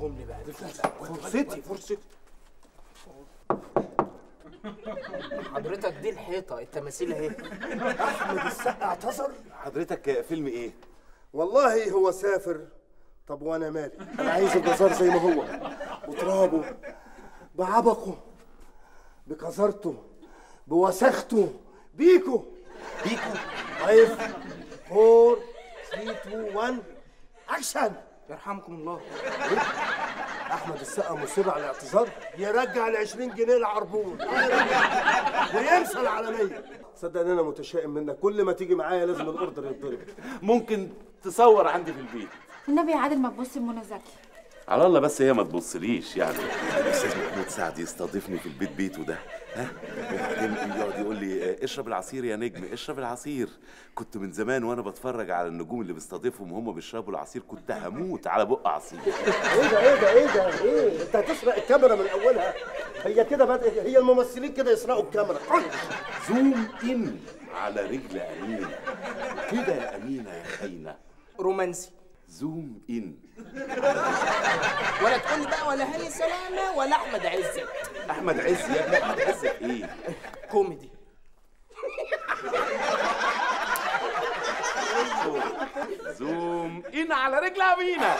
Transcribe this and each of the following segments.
قوم لي بقى دي فرصتي فرصتي فرصتي حضرتك دي الحيطه التماثيل اهي احمد السقا اعتذر حضرتك فيلم ايه؟ والله هو سافر طب وانا مالي انا عايز الجزار زي ما هو بترابه بعبقه بكزرته بوسخته بيكو بيكو طيب فور 3 2 1 اكشن يرحمكم الله احمد السقا مصر على الاعتذار يرجع ال 20 جنيه العربون يرجع. وينسى العالميه صدق ان انا متشائم منك كل ما تيجي معايا لازم الاوردر يتضرب ممكن تصور عندي في البيت النبي يا عادل ما تبص لمنى زكي على الله بس هي ما تبصليش يعني الاستاذ محمود سعد يستضيفني في البيت بيته ده ها وبعدين يقعد يقول لي آه، اشرب العصير يا نجم اشرب العصير كنت من زمان وانا بتفرج على النجوم اللي بيستضيفهم وهم بيشربوا العصير كنت هموت على بق عصير ايه ده ايه ده ايه ده ايه انت هتسرق الكاميرا من اولها هي كده بدأ هي الممثلين كده يسرقوا الكاميرا زوم ان على رجل امينه كده يا امينه يا خاينه رومانسي زوم ان ولا تقول لي بقى ولا هاني سلامه ولا احمد عزت احمد عز يا ابني احمد عز ايه كوميدي زوم ان على رجل امينه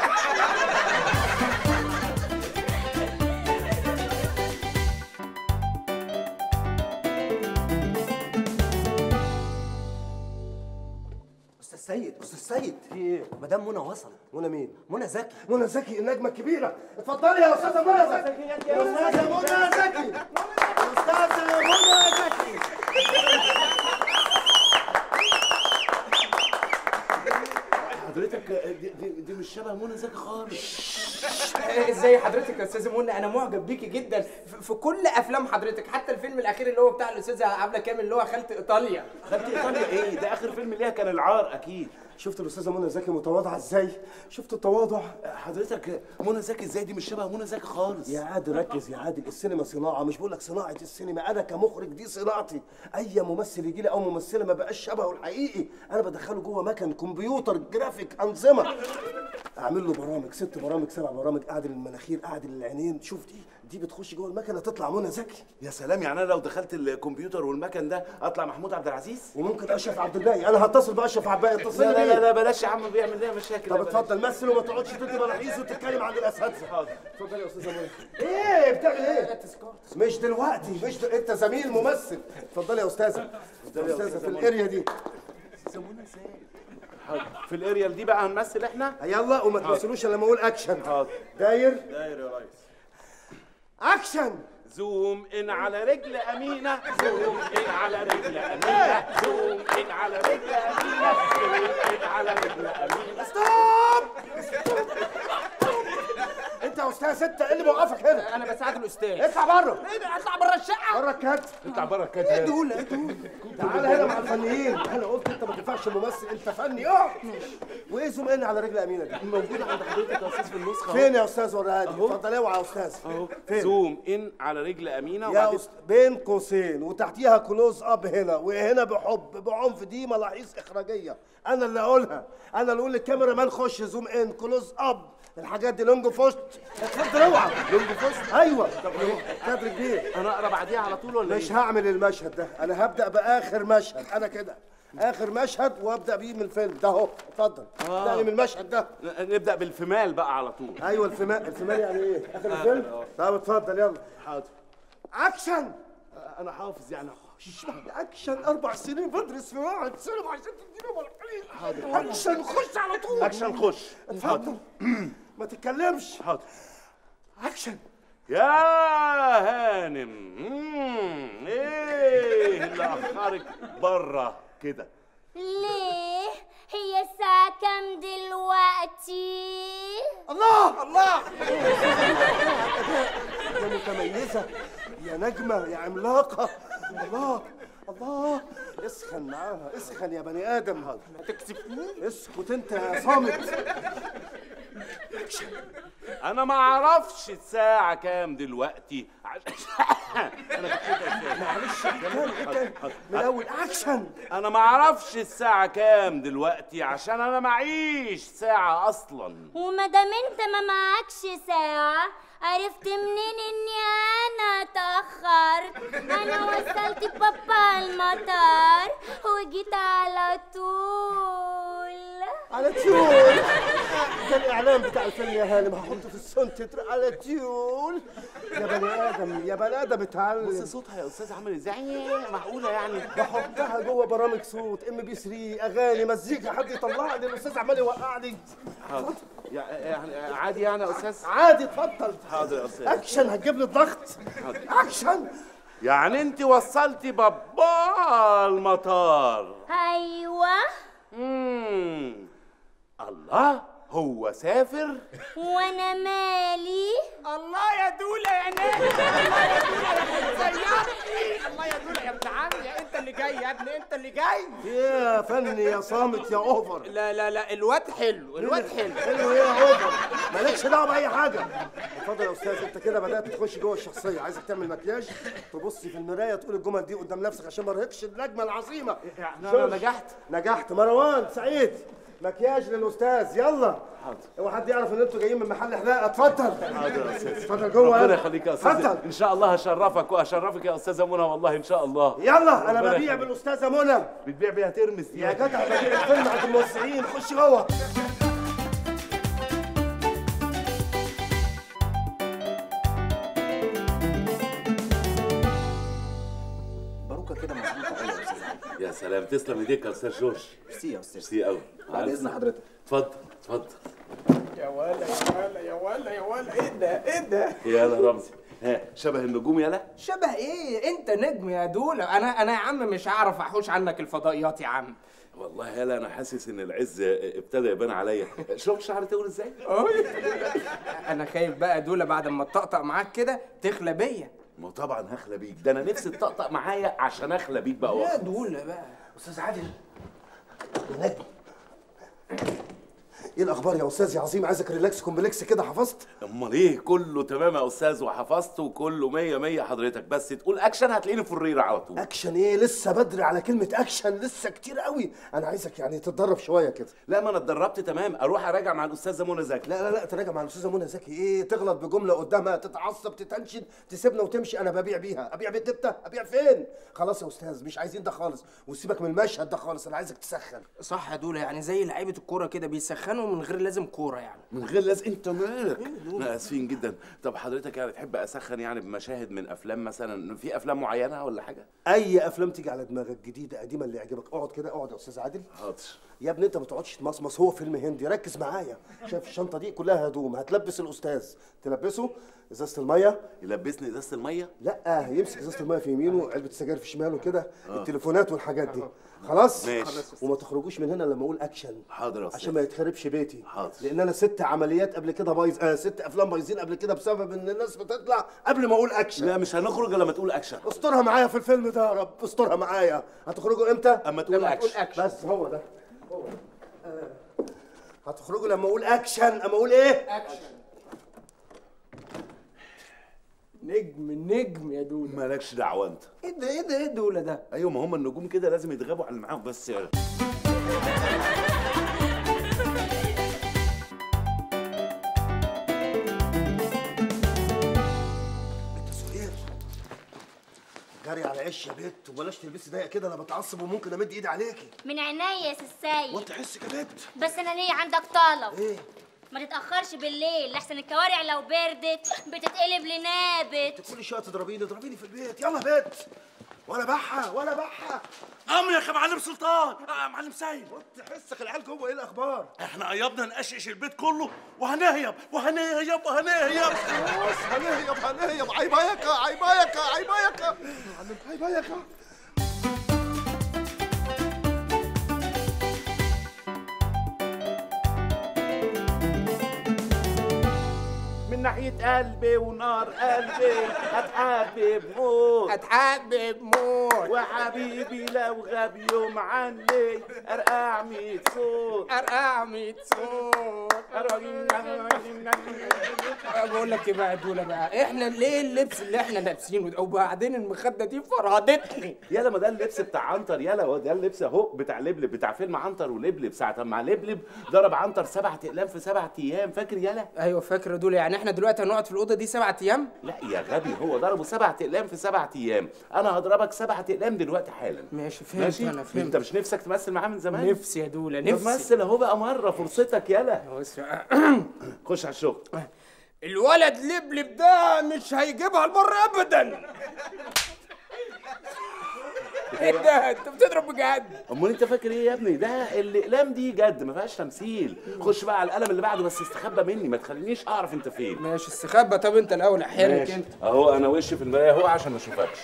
استاذ سيد استاذ سيد في ايه مدام منى وصلت منى مين منى زكي منى زكي النجمه الكبيره اتفضلي يا استاذه منى زكي يا استاذه منى زكي يا استاذه منى زكي حضرتك دي, دي, دي مش شبه منى زكي خالص ازاي حضرتك يا استاذه منى انا معجب بيكي جدا في- في كل افلام حضرتك حتى الفيلم الاخير اللي هو بتاع الاستاذه عبله كامل اللي هو خالة ايطاليا خدت ايطاليا ايه ده اخر فيلم ليها كان العار اكيد شفت الاستاذه منى زكي متواضعه ازاي شفت التواضع حضرتك منى زكي ازاي دي مش شبه منى زكي خالص يا عادل ركز يا عادل السينما صناعه مش بقول لك صناعه السينما انا كمخرج دي صناعتي اي ممثل يجي لي او ممثله ما بقاش شبهه الحقيقي انا بدخله جوه مكن كمبيوتر جرافيك انظمه اعمل له برامج ست برامج سبع برامج اعدل المناخير اعدل العينين شوف دي دي بتخش جوه المكنه تطلع منى زكي يا سلام يعني انا لو دخلت الكمبيوتر والمكن ده اطلع محمود عبد العزيز وممكن اشرف عبد الباقي انا هتصل باشرف عبد الباقي اتصل لا لا لا, بيه لا بلاش يا عم بيعمل لنا مشاكل طب لا بلاش. اتفضل مثل وما تقعدش تدي ملاحظ وتتكلم عن الاساتذه حاضر اتفضل يا استاذه منى ايه بتعمل ايه مش دلوقتي مش دل... انت زميل ممثل اتفضلي يا استاذه اتفضلي يا استاذه في الاريا دي سمونا ازاي حاضر. في الاريال دي بقى هنمثل احنا يلا وما تمثلوش الا لما اقول اكشن حاضر داير داير يا ريس اكشن زوم ان على رجل امينه زوم ان على رجل امينه زوم ان على رجل امينه زوم ان على رجل امينه ستوب انت يا استاذ انت ايه اللي موقفك هنا انا بساعد الاستاذ اطلع بره ايه ده اطلع بره الشقه بره الكات اطلع بره كده ايه دول ايه دول تعالى هنا مع الفنيين انا قلت انت ما تنفعش ممثل انت فني اقعد وايه زوم ان على رجل امينه دي موجوده عند حضرتك يا استاذ في النسخه فين يا استاذ وريها لي اتفضل اوعى يا استاذ اهو فين زوم ان على رجل امينه يا وبعدين أست... بين قوسين وتحتيها كلوز اب هنا وهنا بحب بعنف دي ملاحظ اخراجيه انا اللي اقولها انا اللي اقول للكاميرا مان خش زوم ان كلوز اب الحاجات دي لونج فوست اتفضل اوعى لونج فوست ايوه كادر كبير انا اقرا بعديها على طول ولا مش ايه؟ هعمل المشهد ده انا هبدا باخر مشهد انا كده اخر مشهد وابدا بيه من الفيلم ده اهو اتفضل ابدا من المشهد ده نبدا بالفمال بقى على طول ايوه الفمال الفمال يعني ايه اخر الفيلم طب اتفضل يلا حاضر اكشن انا حافظ يعني مش بعد اكشن اربع سنين بدرس في معهد سينما عشان تديني ملحقين اكشن خش على طول اكشن خش اتفضل ما تتكلمش حاضر اكشن يا هانم مم، ايه اللي اخرك بره كده ليه؟ هي الساعة كام دلوقتي؟ الله الله يا متميزة يا نجمة يا عملاقة الله الله اسخن معاها اسخن يا بني آدم ما تكسفنيش اسكت انت يا صامت انا ما اعرفش الساعه كام دلوقتي انا بحكي يا أستاذ. معلش تاني تاني من الاول اكشن انا ما اعرفش الساعة كام دلوقتي عشان انا معيش ساعة اصلا وما دام انت ما معكش ساعة عرفت منين اني انا اتأخرت انا وصلت بابا المطار وجيت على طول على تيول ده الاعلان بتاع الفيلم يا هانم هحطه في السون تتر على تيول يا بني ادم يا بني ادم بص اتعلم صوتها يا استاذ عامل ازاي معقولة يعني بحطها جوه برامج صوت ام بي 3 اغاني مزيكا حد يطلع لي الاستاذ عمال يوقعني حاضر يع- يعني عادي يعني يا استاذ عادي اتفضل حاضر يا استاذ اكشن هتجيب لي الضغط اكشن يعني انت وصلتي بابا المطار ايوه امم الله هو سافر وانا مالي الله يا دولة يا نادي الله يا دولة يا سيارتي الله يا دولة يا ابن عمي انت اللي جاي يا ابني انت اللي جاي يا فني يا صامت يا اوفر لا لا لا الواد حلو الواد حلو حلو ايه يا اوفر مالكش دعوه باي حاجه اتفضل يا استاذ انت كده بدات تخش جوه الشخصيه عايزك تعمل مكياج تبصي في المرايه تقول الجمل دي قدام نفسك عشان ما ارهقش النجمه العظيمه يعني شوف. انا نجحت نجحت مروان سعيد مكياج للاستاذ يلا حاضر. اوعى حد يعرف ان انتوا جايين من محل حلاقه اتفضل حاضر يا استاذ اتفضل جوه ربنا يلا. يخليك يا استاذ اتفضل ان شاء الله هشرفك واشرفك يا استاذه منى والله ان شاء الله يلا انا ربنا ببيع يخليك. بالاستاذه منى بتبيع بيها ترمس دي يا جدع ببيع الفيلم عند الموسعين خش جوه باروكه كده مظبوطه قوي يا استاذ علي يا سلام تسلم ايديك يا استاذ جورج ميرسي يا استاذ ميرسي قوي بعد اذن حضرتك اتفضل اتفضل يا ولا يا ولا يا ولا يا ولا ايه ده ايه ده يلا رمزي ها شبه النجوم يلا شبه ايه انت نجم يا دولة انا انا يا عم مش هعرف احوش عنك الفضائيات يا عم والله يلا انا حاسس ان العز ابتدى يبان عليا شوف شعري تقول ازاي أوي. انا خايف بقى دولة بعد ما تطقطق معاك كده تخلى بيا ما طبعا هخلى بيك ده انا نفسي تطقطق معايا عشان اخلى بيك بقى يا واخلص. دولة بقى استاذ عادل يا نجم ايه الاخبار يا استاذ يا عظيم عايزك ريلاكس كومبلكس كده حفظت امال ايه كله تمام يا استاذ وحفظت وكله مية مية حضرتك بس تقول اكشن هتلاقيني فريرة على طول اكشن ايه لسه بدري على كلمه اكشن لسه كتير قوي انا عايزك يعني تتدرب شويه كده لا ما انا اتدربت تمام اروح اراجع مع الاستاذه منى زكي لا لا لا تراجع مع الاستاذه منى زكي ايه تغلط بجمله قدامها تتعصب تتنشن تسيبنا وتمشي انا ببيع بيها ابيع بيت دبته ابيع فين خلاص يا استاذ مش عايزين ده خالص وسيبك من المشهد ده خالص انا عايزك تسخن صح يا دولة يعني زي لعيبة الكورة كده بيسخنوا من غير لازم كورة يعني من غير لازم انت مالك احنا اسفين جدا طب حضرتك يعني تحب اسخن يعني بمشاهد من افلام مثلا في افلام معينه ولا حاجه اي افلام تيجي على دماغك جديده قديمه اللي يعجبك اقعد كده اقعد يا استاذ عادل حاضر يا ابني انت ما تقعدش تمصمص هو فيلم هندي ركز معايا شايف الشنطه دي كلها هدوم هتلبس الاستاذ تلبسه ازازه الميه يلبسني ازازه الميه لا يمسك ازازه الميه في يمينه علبه السجاير في شماله كده التليفونات والحاجات دي خلاص ماشي. وما تخرجوش من هنا لما اقول اكشن حاضر يا استاذ عشان ما يتخربش بيتي حاضر. لان انا ست عمليات قبل كده بايظ آه ست افلام بايظين قبل كده بسبب ان الناس بتطلع قبل ما اقول اكشن لا مش هنخرج الا لما تقول اكشن استرها معايا في الفيلم ده يا رب استرها معايا هتخرجوا امتى اما تقول لما تقول اكشن اكشن بس هو ده هو ده آه. هتخرجوا لما اقول اكشن اما اقول ايه اكشن نجم نجم يا دولة مالكش دعوه انت ايه ده ايه ده ايه دولة ده ايوه ما هم النجوم كده لازم يتغابوا على اللي معاهم بس يعني. انت سهير جري على عش يا بت وبلاش تلبسي ضيق كده انا بتعصب وممكن امد ايدي عليكي من عينيا يا سيد وانت حسك يا بت بس انا ليه عندك طلب ايه ما تتاخرش بالليل لحسن الكوارع لو بردت بتتقلب لنابت انت كل شويه تضربيني اضربيني في البيت يلا يا بت ولا بحة ولا بحة امر يا اخي معلم سلطان آه معلم سيد وانت حسك العيال جوه ايه الاخبار احنا قيضنا نقشش البيت كله وهنهيب وهنهيب وهنهيب خلاص هنهيب هنهيب عيبايك عيبايك عيبايك معلم عيبايك من ناحية قلبي ونار قلبي هتحبب موت هتحبب موت وحبيبي لو غاب يوم عني ارقع ميت صوت ارقع 100 صوت بقول لك ايه بقى دول بقى احنا ليه اللبس اللي احنا لابسينه ده وبعدين المخده دي فرهدتني يلا ما ده اللبس بتاع عنتر يلا هو ده اللبس اهو بتاع لبلب بتاع فيلم عنتر ولبلب ساعة ما لبلب ضرب عنتر سبع اقلام في سبع ايام فاكر يلا ايوه فاكره دول يعني احنا دلوقتي هنقعد في الاوضه دي سبعة ايام لا يا غبي هو ضربه سبع اقلام في سبع ايام انا هضربك سبع اقلام دلوقتي حالا ماشي فهمت ماشي انا انت فهمت مش نفسك تمثل معاه من زمان نفسي يا دولا طب نفسي مثل اهو بقى مره فرصتك يلا بص، خش على الشغل الولد لبلب ده مش هيجيبها البر ابدا ايه ده انت بتضرب بجد امال انت فاكر ايه يا ابني ده الاقلام دي جد ما فيهاش تمثيل خش بقى على القلم اللي بعده بس استخبى مني ما تخلينيش اعرف انت فين ماشي استخبى طب انت الاول احيانك ماشي انت اهو انا وشي في المرايه اهو عشان ما اشوفكش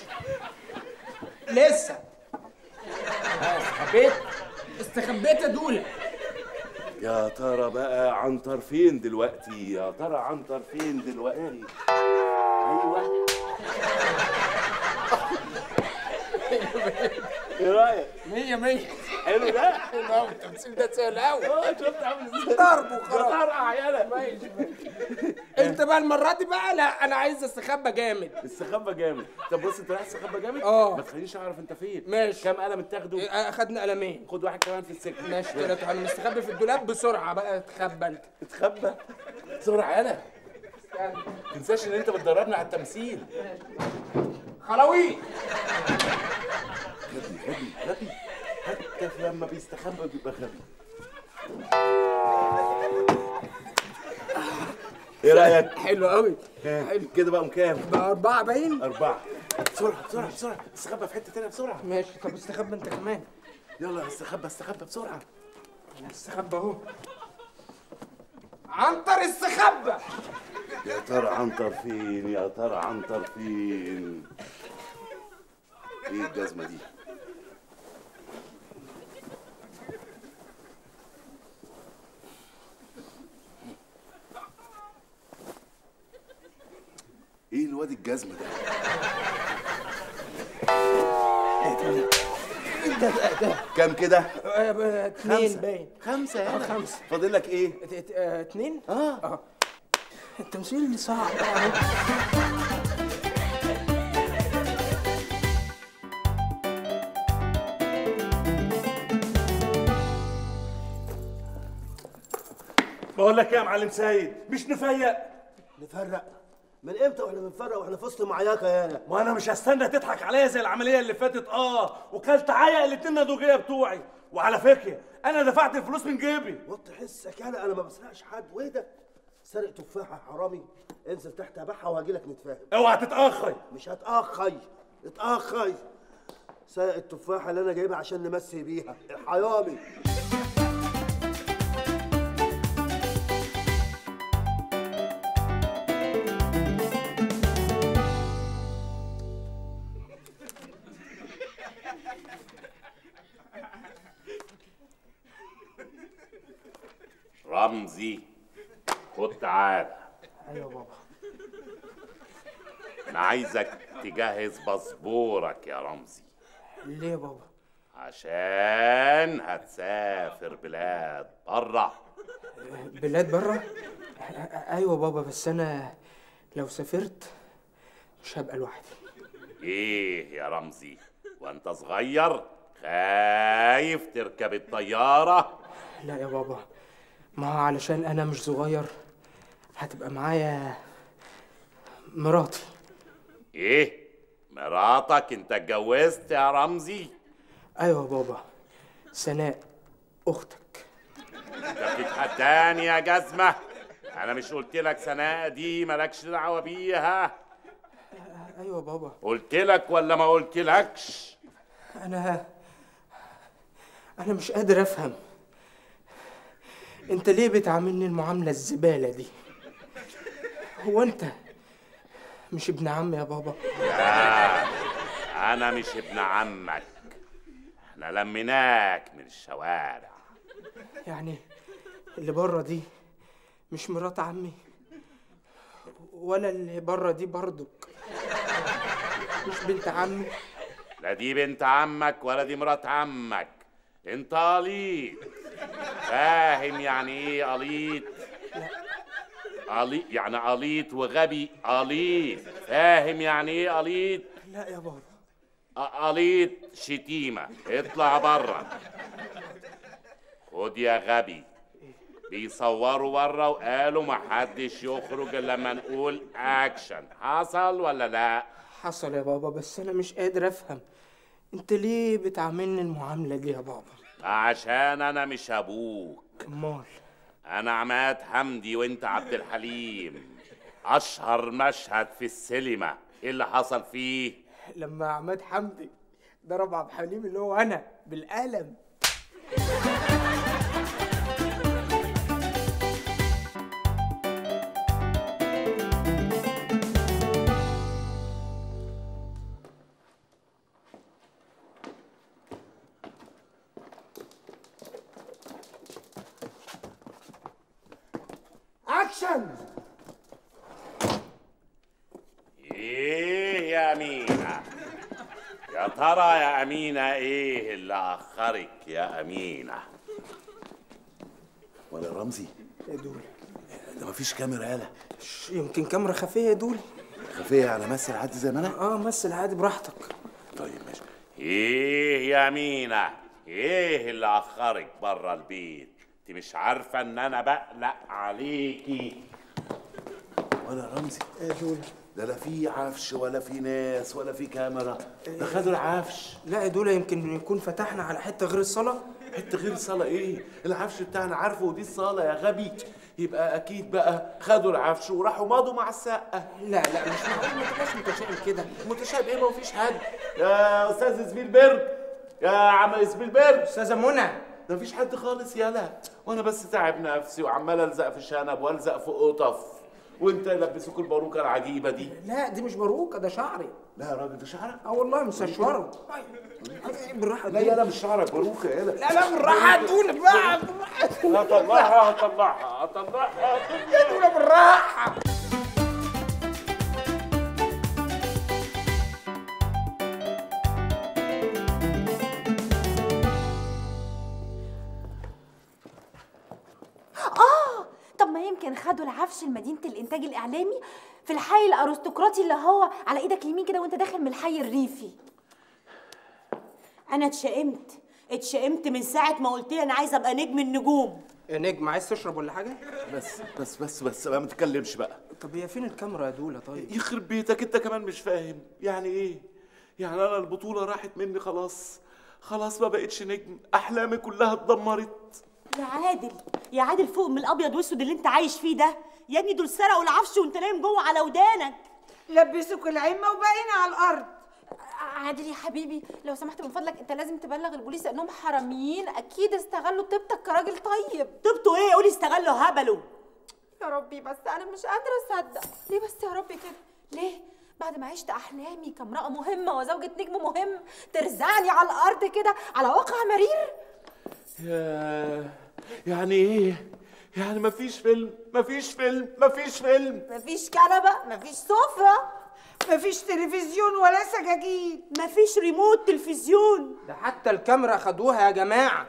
لسه استخبيت استخبيت يا دولا يا ترى بقى عنتر فين دلوقتي يا ترى عنتر فين دلوقتي ايوه ايه رايك مية مية حلو ده حلو قوي التمثيل ده سهل قوي اه شفت عامل ازاي ضرب وخلاص طرقع يالا ماشي انت بقى المره دي بقى لا انا عايز استخبى جامد استخبى جامد طب بص انت رايح تستخبى جامد اه. ما تخلينيش اعرف انت فين ماشي. كام قلم اتاخدوا إيه، اخدنا قلمين خد واحد كمان في السكه ماشي ثلاثة انا مستخبي في الدولاب بسرعة بقى اتخبى انت اتخبى بسرعه يالا ما تنساش ان انت بتدربنا على التمثيل خلاوي غبي غبي غبي حتى لما بيستخبى بيبقى غبي ايه رايك حلو قوي حلو كده بقى كام بقى أربعة باين اربعه بسرعه بسرعه بسرعه استخبى في حته تانيه بسرعه ماشي طب استخبى انت كمان يلا استخبى استخبى بسرعه انا استخبى اهو عنتر استخبى يا ترى عنتر فين يا ترى عنتر فين ايه الجزمه دي ايه الواد الجزمه ده ده ده ده كام كده آه، ب- اتنين باين خمسه يا خمسة. فاضل لك ايه ات- ات- آه، اتنين اه اه التمثيل صعب أوي. بقول لك ايه يا معلم سيد مش نفيق نفرق من امتى واحنا بنفرق واحنا في وسط معياكه يالا ما انا مش هستنى تضحك عليا زي العمليه اللي فاتت اه وكلت عيا الاتنين ندوجيه بتوعي وعلى فكره انا دفعت الفلوس من جيبي وطي حسك يالا انا ما بسرقش حد وايه ده سرق تفاحه حرامي انزل تحت ابيعها وهجي لك نتفاهم اوعى تتاخر مش هتاخي اتاخي سرق التفاحه اللي انا جايبها عشان نمسي بيها الحيامي رمزي خد تعال ايوه بابا انا عايزك تجهز باسبورك يا رمزي ليه يا بابا عشان هتسافر بلاد بره بلاد بره ايوه بابا بس انا لو سافرت مش هبقى لوحدي ايه يا رمزي وانت صغير خايف تركب الطياره لا يا بابا ما هو علشان انا مش صغير هتبقى معايا مراتي ايه مراتك انت اتجوزت يا رمزي ايوه يا بابا سناء اختك انت بتتحداني يا جزمه انا مش قلت لك سناء دي مالكش دعوه بيها ايوه يا بابا قلت لك ولا ما قلتلكش انا انا مش قادر افهم انت ليه بتعاملني المعامله الزباله دي هو انت مش ابن عمي يا بابا لا انا مش ابن عمك احنا لميناك من الشوارع يعني اللي بره دي مش مرات عمي ولا اللي بره دي برضك مش بنت عمي لا دي بنت عمك ولا دي مرات عمك انت قليط فاهم يعني ايه قليط قليط يعني قليط وغبي قليط فاهم يعني ايه قليط لا يا بابا قليط شتيمة اطلع بره خد يا غبي بيصوروا بره وقالوا محدش يخرج الا لما نقول اكشن حصل ولا لا حصل يا بابا بس انا مش قادر افهم انت ليه بتعاملني المعامله دي يا بابا عشان انا مش ابوك امال انا عماد حمدي وانت عبد الحليم اشهر مشهد في السينما ايه اللي حصل فيه لما عماد حمدي ضرب عبد الحليم اللي هو انا بالقلم اكشن ايه يا امينه يا ترى يا امينه ايه اللي اخرك يا امينه ولا رمزي يا دول ده مفيش كاميرا يالا ش- يمكن كاميرا خفيه يا دول خفيه على مثل عادي زي ما انا اه مثل عادي براحتك طيب ماشي ايه يا مينا ايه اللي اخرك بره البيت انت مش عارفه ان انا بقلق عليكي ولا رمزي يا دول ده لا في عفش ولا في ناس ولا في كاميرا ده خدوا العفش لا يا دول يمكن يكون فتحنا على حته غير الصلاه حته غير صاله ايه العفش بتاعنا عارفه ودي الصاله يا غبي يبقى اكيد بقى خدوا العفش وراحوا مضوا مع السقه لا لا مش معقول ما تبقاش متشائم كده متشابه ايه ما فيش حد يا استاذ سبيلبرج يا عم سبيلبرج استاذه منى ده مفيش حد خالص يالا وانا بس تعب نفسي وعمال الزق في شنب والزق في قطف وانت يلبسوك الباروكه العجيبه دي لا دي مش باروكه ده شعري لا يا راجل ده شعرك اه والله مسشوره بالراحه لا يالا مش شعرك باروكه يالا لا لا بالراحه دول بقى بالراحه هطلعها هطلعها هطلعها دول بالراحه اه طب ما يمكن خدوا العفش لمدينه الانتاج الاعلامي في الحي الارستقراطي اللي هو على ايدك اليمين كده وانت داخل من الحي الريفي انا اتشائمت اتشائمت من ساعه ما قلت لي انا عايزه ابقى نجم النجوم يا نجم عايز تشرب ولا حاجه بس بس بس بس ما تتكلمش بقى طب هي فين الكاميرا يا دوله طيب يخرب بيتك انت كمان مش فاهم يعني ايه يعني انا البطوله راحت مني خلاص خلاص ما بقتش نجم احلامي كلها اتدمرت يا عادل يا عادل فوق من الابيض واسود اللي انت عايش فيه ده يا ابني دول سرقوا العفش وانت نايم جوه على ودانك لبسوك العمة وبقينا على الأرض عادل يا حبيبي لو سمحت من فضلك انت لازم تبلغ البوليس انهم حراميين اكيد استغلوا طيبتك كراجل طيب طبتوا ايه قولي استغلوا هبلوا يا ربي بس انا مش قادره اصدق ليه بس يا ربي كده ليه بعد ما عشت احلامي كامراه مهمه وزوجة نجم مهم ترزعني على الارض كده على واقع مرير يا يعني ايه يعني مفيش فيلم مفيش فيلم مفيش فيلم مفيش كنبه مفيش سفره مفيش تلفزيون ولا سجاجيد مفيش ريموت تلفزيون ده حتى الكاميرا خدوها يا جماعه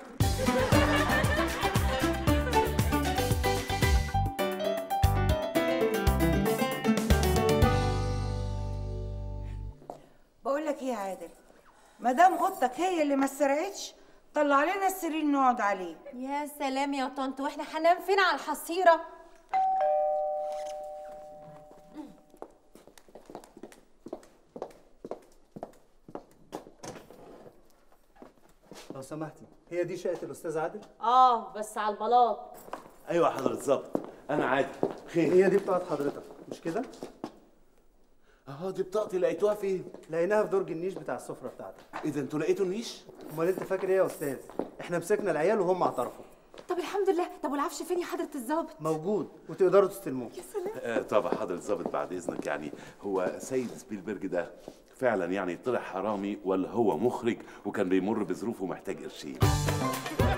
بقول لك ايه يا عادل مدام اوضتك هي اللي ما سرقتش طلع لنا السرير نقعد عليه يا سلام يا طنط واحنا هننام فين على الحصيره لو سمحتي هي دي شقه الاستاذ عادل اه بس على البلاط ايوه يا حضرة ظبط انا عادي خير هي دي بتاعت حضرتك مش كده اه دي بطاقتي لقيتوها فين لقيناها في درج النيش بتاع السفره بتاعتك ايه ده انتوا لقيتوا النيش امال انت فاكر ايه يا استاذ احنا مسكنا العيال وهم اعترفوا طب الحمد لله طب والعفش فين يا حضره الظابط موجود وتقدروا تستلموه آه طبعا حضرة ظابط بعد اذنك يعني هو سيد سبيلبرج ده فعلا يعني طلع حرامي ولا هو مخرج وكان بيمر بظروف ومحتاج قرشين